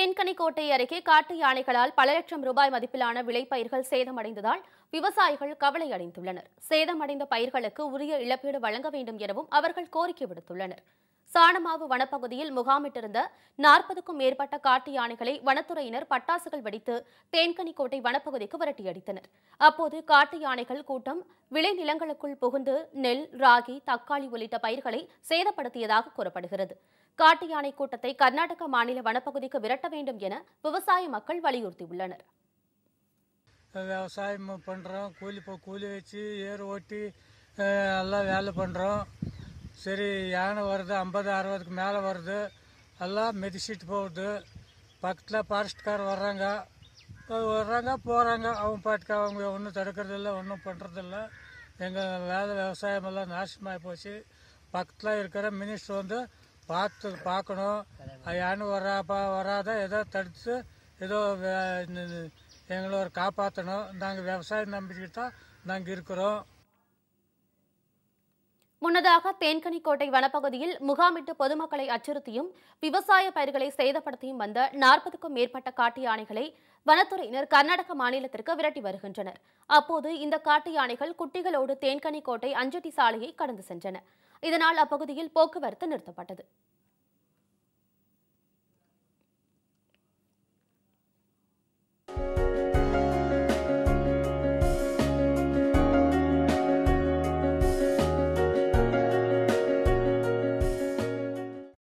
தேன்கனிக்கோட்டை அருகே காட்டு யானைகளால் பல லட்சம் ரூபாய் மதிப்பிலான விளைபயிர்கள் சேதமடைந்ததால் விவசாயிகள் கவலை அடைந்துள்ளனர் சேதமடைந்த பயிர்களுக்கு உரிய இழப்பீடு வழங்க வேண்டும் எனவும் அவர்கள் கோரிக்கை விடுத்துள்ளனர் சாணமாவு வனப்பகுதியில் முகாமிட்டிருந்த நாற்பதுக்கும் மேற்பட்ட காட்டு யானைகளை வனத்துறையினர் பட்டாசுகள் வெடித்து தேன்கனிக்கோட்டை வனப்பகுதிக்கு விரட்டியடித்தனர் அப்போது காட்டு யானைகள் கூட்டம் விளைநிலங்களுக்குள் புகுந்து நெல் ராகி தக்காளி உள்ளிட்ட பயிர்களை சேதப்படுத்தியதாக கூறப்படுகிறது காட்டு யானை கூட்டத்தை கர்நாடக மாநில வனப்பகுதிக்கு விரட்ட வேண்டும் என விவசாய மக்கள் வலியுறுத்தியுள்ளனர் விவசாயம் பண்ணுறோம் கூலி இப்போ கூலி வச்சு ஏர் ஓட்டி அஹ், எல்லாம் வேலை பண்ணுறோம் சரி யானை வருது ஐம்பது அறுபதுக்கு மேலே வருது எல்லாம் மிதிச்சிட்டு போகுது பக்கத்தில் ஃபாரஸ்ட்கார் வர்றாங்க அது வர்றாங்க போகிறாங்க அவங்க பாட்டுக்கு அவங்க ஒன்றும் தடுக்கிறதில்ல ஒன்றும் பண்ணுறதில்ல எங்கள் வேலை விவசாயமெல்லாம் நாசமாகி போச்சு பக்கத்தில் இருக்கிற மினிஸ்டர் வந்து பார்த்து பார்க்கணும் அது யானை வராப்பா வராத ஏதோ தடுத்து ஏதோ வே- இந்த- இந்த எங்களை ஒரு காப்பாற்றணும் நாங்கள் விவசாயம் நம்பிக்கிட்டு தான் நாங்கள் இருக்கிறோம் முன்னதாக தேன்கனிக்கோட்டை வனப்பகுதியில் முகாமிட்டு பொதுமக்களை அச்சுறுத்தியும் விவசாய பயிர்களை சேதப்படுத்தியும் வந்த நாற்பதுக்கும் மேற்பட்ட காட்டு யானைகளை வனத்துறையினர் கர்நாடக மாநிலத்திற்கு விரட்டி வருகின்றனர் அப்போது இந்த காட்டு யானைகள் குட்டிகளோடு தேன்கனிக்கோட்டை அஞ்சட்டி சாலையை கடந்து சென்றன இதனால் அப்பகுதியில் போக்குவரத்து நிறுத்தப்பட்டது